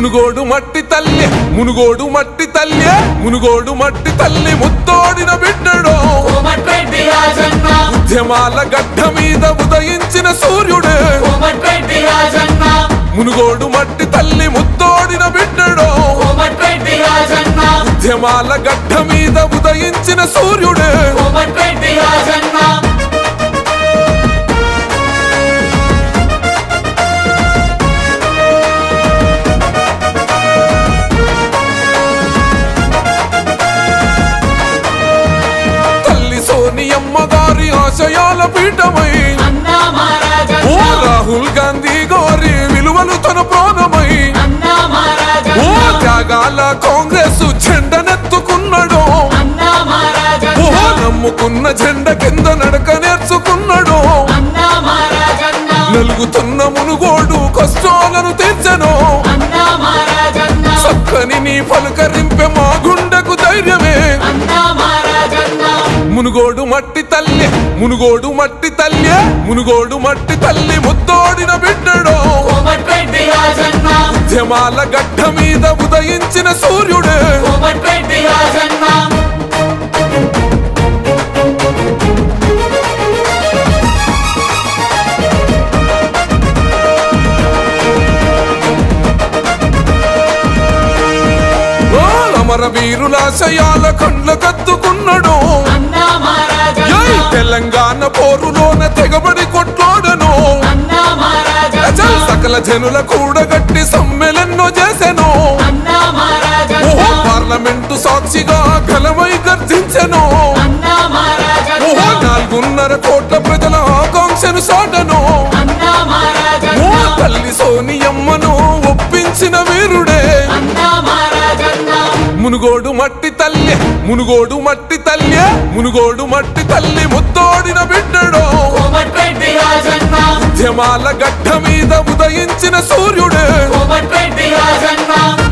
మునుగోడు మట్టి తల్లి మునుగోడు మట్టి తల్లి మునుగోడు మట్టి తల్లి ముత్తోడిన బిడ్డడో కోమటిరెడ్డి రాజన్న ఉద్యమాల గడ్డ మీద ఉదయించిన సూర్యుడే కోమటిరెడ్డి రాజన్న మునుగోడు మట్టి తల్లి ముత్తోడిన బిడ్డడో కోమటిరెడ్డి రాజన్న ఉద్యమాల గడ్డ మీద ఉదయించిన సూర్యుడే కోమటిరెడ్డి రాజన్న తల్లి సోనియమ్మ గారి ఆశయాల పీఠమై అన్నా ఓ మహారాజన్న రాహుల్ గాంధీ గారి విలువలు తన ప్రాణమై అన్నా ఓ మహారాజన్న త్యాగాల కాంగ్రెస్ జెండనెత్తుకున్నాడు అన్నా ఓ మహారాజన్న నమ్ముకున్న జెండ కింద నడక నేర్చుకున్నాడు అన్నా మహారాజన్న నలుగుతున్న మునుగోడు కష్టాలను తీర్చను అన్నా మహారాజన్న చక్కని నీ పలుకరింపె మా గుండెకు ధైర్యమే అన్నా మహారాజన్న మునుగోడు మట్టి తల్లి మునుగోడు మట్టి తల్లి మునుగోడు మట్టి తల్లి ముత్తోడిన బిడ్డడో కోమటిరెడ్డి రాజన్న ఉద్యమాల గడ్డ మీద ఉదయించిన సూర్యుడే కోమటిరెడ్డి రాజన్న ఓ అమర వీరులాశయాల కండ్ల కత్తుకున్నాడు అన్నా మహారాజన్న ఏయ్ తెలంగాణ పోరులోన తెగబడి కొట్లాడను అన్నా మహారాజన్న అచల్ సకల జనుల కూడగట్టి సమ్మెలెన్నో చేసెను అన్నా మహారాజన్న ఓహో పార్లమెంటు సాక్షిగా ఘనమై గర్జించెను అన్నా మహారాజన్న ఓహో నాలుగున్నర కోట్ల ప్రజల ఆకాంక్షను సాటను అన్నా ఓ మహారాజన్న తల్లి సోనియమ్మను ఒప్పించిన వీరుడే అన్నా మహారాజన్న మునుగోడు మట్టి తల్లి మునుగోడు మట్టి తల్లి మునుగోడు మట్టి తల్లి ముత్తోడిన బిడ్డడో కోమటిరెడ్డి రాజన్న ఉద్యమాల గడ్డ మీద ఉదయించిన సూర్యుడే కోమటిరెడ్డి రాజన్న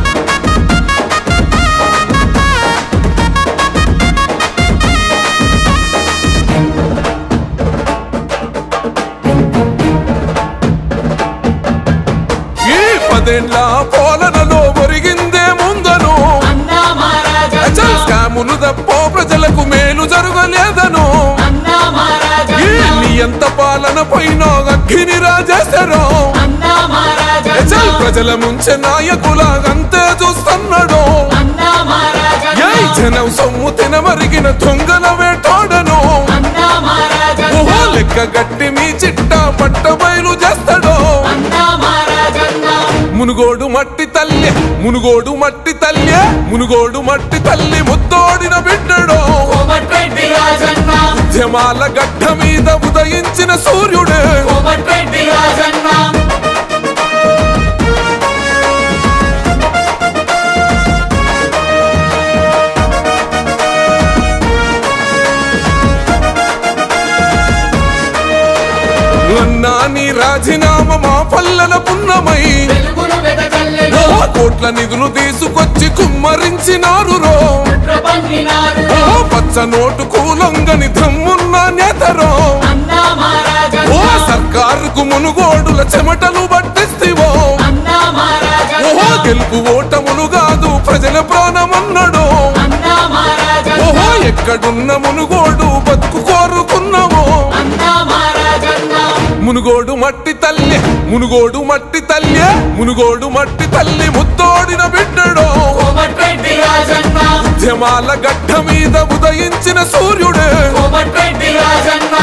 ఈ పదేండ్ల పాలనలో ఒరిగిందే ముందను అన్నా మహారాజన్న అచల్ స్కాములు తప్ప ప్రజలకు మేలు జరగలేదను అన్నా ఈ మహారాజన్న నియంత పాలన పైన అగ్గిని రాజేశారు అన్నా మహారాజన్న అచల్ ప్రజల ముంచె నాయకుల అంతే చూస్తున్నాడు అన్నా మహారాజన్న ఏయ్ జనం సొమ్ము తినమరిగిన దొంగల వేటాడను అన్నా మహారాజన్న ఓహో లెక్క గట్టి మీ చిట్ట పట్ట బయలు చేస్తాడు అన్నా మహారాజన్న మునుగోడు మట్టి తల్లి మునుగోడు మట్టి తల్లి మునుగోడు మట్టి తల్లి ముత్తోడిన బిడ్డడు కోమటిరెడ్డి రాజన్న ఉద్యమాల గడ్డ మీద ఉదయించిన సూర్యుడే కోమటిరెడ్డి రాజన్న అన్నా నీ రాజీనామా మా పల్లెల పున్నమై వెలుగును వెదజల్లెను ఓ కోట్ల నిధులు తీసుకొచ్చి కుమ్మరించినారు రో కుట్ర పన్నినారు ఓ పచ్చ నోటు కూలంగని దమ్మున్న నేతరో అన్నా ఓ మహారాజన్న సర్కారుకు మునుగోడుల చెమటలు పట్టిస్తివో అన్నా ఓ మహారాజన్న గెలుపు ఓటములు కాదు ప్రజల ప్రాణమన్నాడు అన్నా మహారాజన్న ఓహో ఎక్కడున్న మునుగోడు బతుకు కోరుకున్నావో అన్నా మహారాజన్న మునుగోడు మట్టి తల్లి మునుగోడు మట్టి తల్లి మునుగోడు మట్టి తల్లి ముత్తోడిన బిడ్డడో కోమటిరెడ్డి రాజన్న ఉద్యమాల గడ్డ మీద ఉదయించిన సూర్యుడే కోమటిరెడ్డి రాజన్న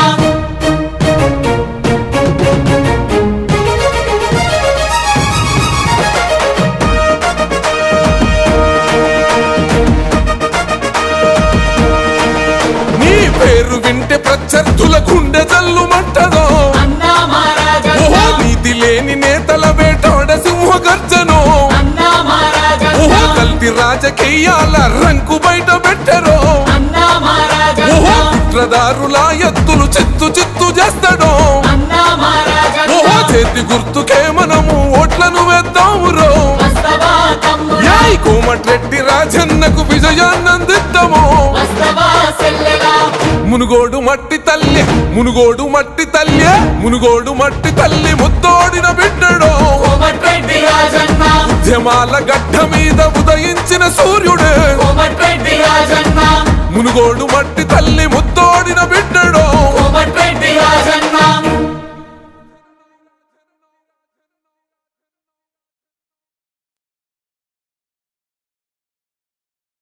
నీ పేరు వింటే ప్రత్యర్థుల గుండె జల్లుమంటదో అన్నా మహారాజన్న ఓహో నీతి లేని నేతల వేటాడ సింహ గర్జనో అన్నా మహారాజన్న ఓహో కల్తీ రాజకీయాల రంకు బయట పెట్టరో అన్నా మహారాజన్న ఓహో కుట్రదారుల ఎత్తులు చిత్తు చిత్తు చేస్తాడో అన్నా మహారాజన్న ఓహో చేతి గుర్తుకే మనము ఓట్లను వేద్దామురో వస్తవా తమ్ముడా యాయ్ కోమటిరెడ్డి రాజన్నకు విజయాన్నందిద్దాము వస్తవా సెల్లెలా మునుగోడు మట్టి తల్లి మునుగోడు మట్టి తల్లి మునుగోడు మట్టి తల్లి ముత్తోడిన బిడ్డడో కోమటిరెడ్డి రాజన్న ఉద్యమాల గడ్డ మీద ఉదయించిన సూర్యుడే కోమటిరెడ్డి రాజన్న మునుగోడు మట్టి తల్లి ముత్తోడిన బిడ్డడో